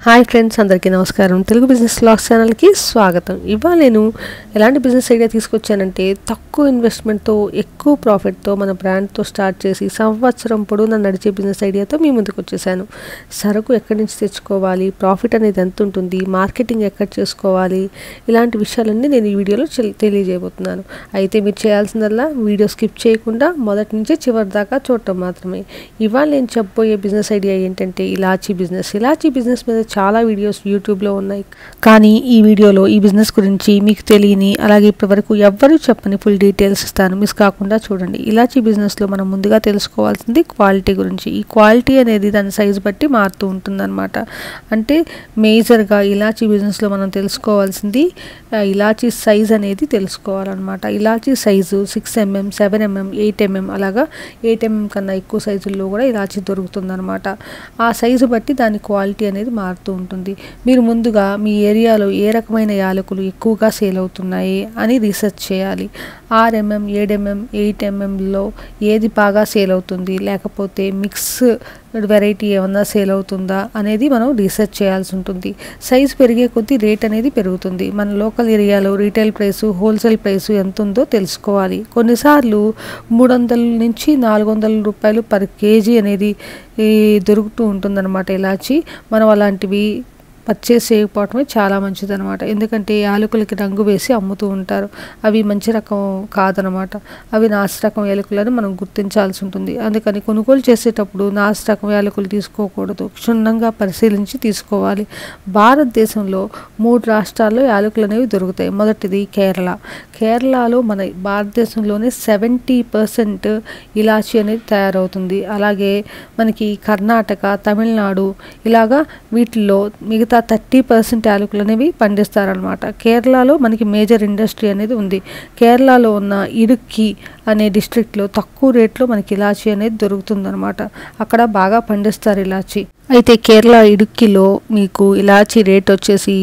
hi friends అందరికీ నమస్కారం Telugu business blogs ఛానల్కి స్వాగతం ఇవాళ నేను ఎలాంటి బిజినెస్ ఐడియా తీసుకొచ్చానంటే తక్కువ ఇన్వెస్ట్మెంట్తో ఎక్కువ ప్రాఫిట్తో మన బ్రాండ్తో స్టార్ట్ చేసి సంవత్సరం పొడవునా నడిచే బిజినెస్ ఐడియాతో మీ ముందుకు వచ్చేసాను సరుకు ఎక్కడి నుంచి తెచ్చుకోవాలి ప్రాఫిట్ అనేది ఎంత ఉంటుంది మార్కెటింగ్ ఎక్కడ చేసుకోవాలి ఇలాంటి విషయాలన్నీ నేను ఈ వీడియోలో చెల్- తెలియజేయబోతున్నాను అయితే మీరు చేయాల్సిందల్లా వీడియో స్కిప్ చేయకుండా మొదటి నుంచి చివరి దాకా చూడటం మాత్రమే ఇవాళ నేను చెప్పబోయే బిజినెస్ ఐడియా ఏంటంటే ఇలాచీ బిజినెస్ ఇలాచీ బిజినెస్ మీద చాలా వీడియోస్ యూట్యూబ్లో ఉన్నాయి కానీ ఈ వీడియోలో ఈ బిజినెస్ గురించి మీకు తెలియని అలాగే ఇప్పటివరకు ఎవ్వరూ చెప్పని ఫుల్ డీటెయిల్స్ ఇస్తాను మిస్ కాకుండా చూడండి ఇలాచీ బిజినెస్లో మనం ముందుగా తెలుసుకోవాల్సింది క్వాలిటీ గురించి ఈ క్వాలిటీ అనేది దాని సైజు బట్టి మారుతూ ఉంటుందన్నమాట అంటే మేజర్గా ఇలాచీ బిజినెస్లో మనం తెలుసుకోవాల్సింది ఆ, ఇలాచీ సైజ్ అనేది తెలుసుకోవాలన్నమాట ఇలాచీ size six mm seven mm eight mm అలాగా ఎయిట్ ఎంఎం కన్నా ఎక్కువ సైజుల్లో కూడా ఇలాచీ దొరుకుతుందన్నమాట ఆ సైజు బట్టి దాని క్వాలిటీ అనేది మారుతూ ఉంటుంది మీరు ముందుగా మీ ఏరియాలో ఏ రకమైన యాలకులు ఎక్కువగా సేల్ అవుతున్నాయి అని రీసెర్చ్ చేయాలి ఆర్ ఎంఎం ఏడు ఎంఎం ఎయిట్ ఎంఎంలో ఏది బాగా సేల్ అవుతుంది లేకపోతే మిక్స్ వెరైటీ ఏమన్నా సేల్ అవుతుందా అనేది మనం రీసెర్చ్ చేయాల్సి ఉంటుంది సైజ్ పెరిగే కొద్దీ రేట్ అనేది పెరుగుతుంది మన లోకల్ ఏరియాలో రీటైల్ ప్రైసు హోల్సేల్ ప్రైసు ఎంత ఉందో తెలుసుకోవాలి కొన్నిసార్లు మూడు వందల నుంచి నాలుగు వందల రూపాయలు పర్ కేజీ అనేది ఈ, దొరుకుతూ ఉంటుందన్నమాట ఇలాచి మనం అలాంటివి పర్చేస్ చేయకపోవటమే చాలా మంచిదన్నమాట ఎందుకంటే యాలకులకి రంగు వేసి అమ్ముతూ ఉంటారు అవి మంచి రకం కాదనమాట అవి నాసి రకం యాలకులను మనం గుర్తించాల్సి ఉంటుంది అందుకని కొనుగోలు చేసేటప్పుడు నాసి రకం యాలకులు తీసుకోకూడదు క్షుణ్ణంగా పరిశీలించి తీసుకోవాలి భారతదేశంలో మూడు రాష్ట్రాల్లో యాలకులు అనేవి దొరుకుతాయి మొదటిది కేరళ కేరళలో మన భారతదేశంలోనే సెవెంటీ పర్సెంట్ ఇలాచి అనేది తయారవుతుంది అలాగే మనకి కర్ణాటక తమిళనాడు ఇలాగా వీటిల్లో మిగతా థర్టీ పర్సెంట్ యాలకులు అనేవి పండిస్తారనమాట కేరళలో మనకి మేజర్ ఇండస్ట్రీ అనేది ఉంది కేరళలో ఉన్న ఇడుక్కి అనే డిస్ట్రిక్ట్లో తక్కువ రేట్లో మనకి ఇలాచీ అనేది దొరుకుతుందన్నమాట అక్కడ బాగా పండిస్తారు ఇలాచీ అయితే కేరళ ఇడుక్కిలో మీకు ఇలాచీ రేట్ వచ్చేసి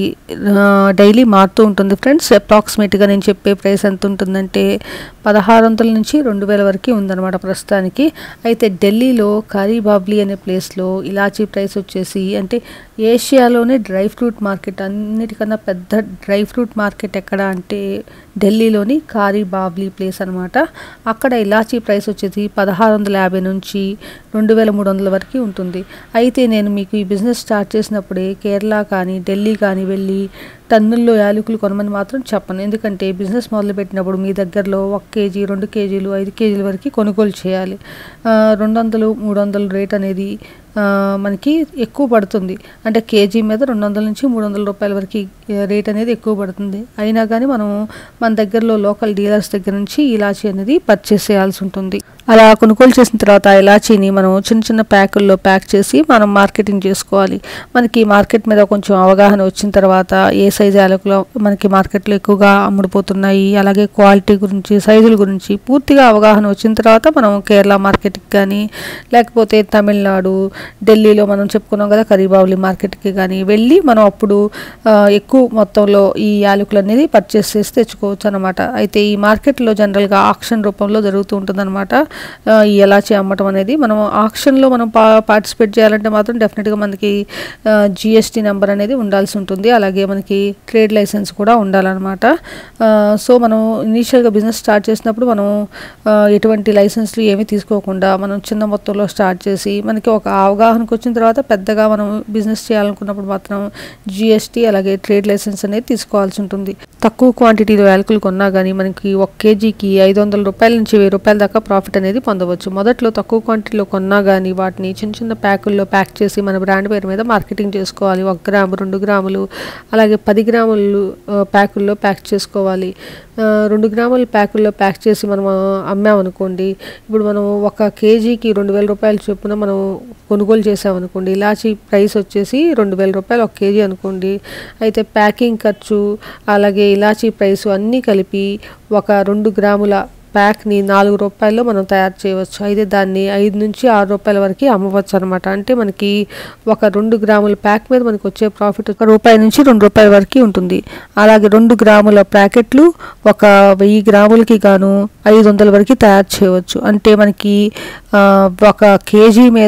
డైలీ మారుతూ ఉంటుంది ఫ్రెండ్స్ అప్రాక్సిమేట్గా నేను చెప్పే ప్రైస్ ఎంత ఉంటుందంటే పదహారు వందల నుంచి రెండు వేల వరకు ఉందన్నమాట ప్రస్తుతానికి అయితే ఢిల్లీలో కారీబాబ్లీ అనే ప్లేస్లో ఇలాచీ ప్రైస్ వచ్చేసి అంటే ఏషియాలోనే డ్రై ఫ్రూట్ మార్కెట్ అన్నిటికన్నా పెద్ద డ్రై ఫ్రూట్ మార్కెట్ ఎక్కడ అంటే ఢిల్లీలోని కారీబాబ్లీ ప్లేస్ అనమాట అక్కడ ఇలాచీ ప్రైస్ వచ్చేసి పదహారు వందల యాభై నుంచి రెండు వేల మూడు వందల వరకు ఉంటుంది అయితే నేను మీకు ఈ బిజినెస్ స్టార్ట్ చేసినప్పుడే కేరళ కానీ ఢిల్లీ కానీ వెళ్ళి టన్నుల్లో యాలకులు కొనమని మాత్రం చెప్పను ఎందుకంటే బిజినెస్ మొదలుపెట్టినప్పుడు మీ దగ్గరలో ఒక కేజీ రెండు కేజీలు ఐదు కేజీల వరకు కొనుగోలు చేయాలి ఆ, రెండు వందలు మూడు వందలు రేట్ అనేది ఆ, మనకి ఎక్కువ పడుతుంది అంటే కేజీ మీద రెండు వందల నుంచి మూడు వందల రూపాయల వరకు రేట్ అనేది ఎక్కువ పడుతుంది అయినా కానీ మనం మన దగ్గరలో లోకల్ డీలర్స్ దగ్గర నుంచి ఇలాచీ అనేది పర్చేస్ చేయాల్సి ఉంటుంది అలా కొనుగోలు చేసిన తర్వాత ఆ ఇలాచీని మనం చిన్న చిన్న ప్యాకుల్లో ప్యాక్ చేసి మనం మార్కెటింగ్ చేసుకోవాలి మనకి మార్కెట్ మీద కొంచెం అవగాహన వచ్చిన తర్వాత ఏ సైజు యాలకులు మనకి మార్కెట్లో ఎక్కువగా అమ్ముడుపోతున్నాయి అలాగే క్వాలిటీ గురించి సైజుల గురించి పూర్తిగా అవగాహన వచ్చిన తర్వాత మనం కేరళ మార్కెట్కి కానీ లేకపోతే తమిళనాడు ఢిల్లీలో మనం చెప్పుకున్నాం కదా కరీబావులి మార్కెట్కి కానీ వెళ్ళి మనం అప్పుడు ఆ, ఎక్కువ మొత్తంలో ఈ యాలకులు అనేది పర్చేస్ చేసి తెచ్చుకోవచ్చు అనమాట అయితే ఈ మార్కెట్లో జనరల్గా ఆక్షన్ రూపంలో జరుగుతూ ఉంటుందన్నమాట ఆ, ఈ ఎలాచి అమ్మటం అనేది మనం ఆక్షన్లో మనం పా పార్టిసిపేట్ చేయాలంటే మాత్రం డెఫినెట్గా మనకి జిఎస్టీ నెంబర్ అనేది ఉండాల్సి ఉంటుంది అలాగే మనకి ట్రేడ్ లైసెన్స్ కూడా ఉండాలన్నమాట ఆ, సో మనం ఇనీషియల్గా బిజినెస్ స్టార్ట్ చేసినప్పుడు మనం ఆ, ఎటువంటి లైసెన్స్లు ఏమీ తీసుకోకుండా మనం చిన్న మొత్తంలో స్టార్ట్ చేసి మనకి ఒక అవగాహనకు వచ్చిన తర్వాత పెద్దగా మనం బిజినెస్ చేయాలనుకున్నప్పుడు మాత్రం జిఎస్టీ అలాగే ట్రేడ్ లైసెన్స్ అనేది తీసుకోవాల్సి ఉంటుంది తక్కువ క్వాంటిటీలో యాలకులు కొన్నా కానీ మనకి ఒక కేజీకి ఐదు వందల రూపాయల నుంచి వెయ్యి రూపాయల దాకా ప్రాఫిట్ అనేది పొందవచ్చు మొదట్లో తక్కువ క్వాంటిటీలో కొన్నా కానీ వాటిని చిన్న చిన్న ప్యాకుల్లో ప్యాక్ చేసి మన బ్రాండ్ పేరు మీద మార్కెటింగ్ చేసుకోవాలి ఒక గ్రాము రెండు గ్రాములు అలాగే పది గ్రాములు ఆ, ప్యాకుల్లో ప్యాక్ చేసుకోవాలి ఆ, రెండు గ్రాముల ప్యాకుల్లో ప్యాక్ చేసి మనం ఆ, అమ్మామనుకోండి ఇప్పుడు మనం ఒక కేజీకి రెండు వేల రూపాయల చొప్పున మనం కొనుగోలు చేసామనుకోండి ఇలాచీ ప్రైస్ వచ్చేసి రెండు వేల రూపాయలు ఒక కేజీ అనుకోండి అయితే ప్యాకింగ్ ఖర్చు అలాగే ఇలాచీ ప్రైస్ అన్నీ కలిపి ఒక రెండు గ్రాముల ప్యాక్ని నాలుగు రూపాయల్లో మనం తయారు చేయవచ్చు అయితే దాన్ని ఐదు నుంచి ఆరు రూపాయల వరకు అమ్మవచ్చు అనమాట అంటే మనకి ఒక రెండు గ్రాముల ప్యాక్ మీద మనకి వచ్చే ప్రాఫిట్ ఒక రూపాయి నుంచి రెండు రూపాయల వరకు ఉంటుంది అలాగే రెండు గ్రాముల ప్యాకెట్లు ఒక వెయ్యి గ్రాములకి గాను ఐదు వందల వరకు తయారు చేయవచ్చు అంటే మనకి ఆ, ఒక కేజీ మీద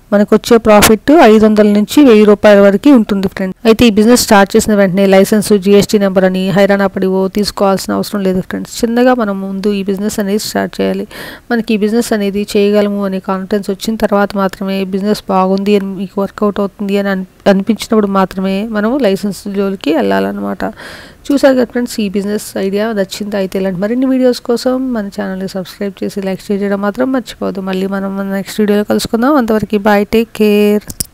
మనకు వచ్చే ప్రాఫిట్ ఐదు వందల నుంచి వెయ్యి రూపాయల వరకు ఉంటుంది ఫ్రెండ్స్ అయితే ఈ బిజినెస్ స్టార్ట్ చేసిన వెంటనే లైసెన్స్ జిఎస్టీ నెంబర్ అని హైరానా పడివో తీసుకోవాల్సిన అవసరం లేదు ఫ్రెండ్స్ చిన్నగా మనం ముందు ఈ బిజినెస్ అనేది స్టార్ట్ చేయాలి మనకి ఈ బిజినెస్ అనేది చేయగలము అనే కాన్ఫిడెన్స్ వచ్చిన తర్వాత మాత్రమే బిజినెస్ బాగుంది అని మీకు వర్కౌట్ అవుతుంది అని అన్- అనిపించినప్పుడు మాత్రమే మనము లైసెన్స్ జోలికి వెళ్ళాలన్నమాట చూసారు కదా ఫ్రెండ్స్ ఈ బిజినెస్ ఐడియా నచ్చింది అయితే ఇలాంటి మరిన్ని వీడియోస్ కోసం మన ఛానల్ని సబ్స్క్రైబ్ చేసి లైక్ చేయడం మాత్రం మర్చిపోవద్దు మళ్ళీ మనం నెక్స్ట్ వీడియోలో కలుసుకుందాం అంతవరకు బాయ్ టేక్ కేర్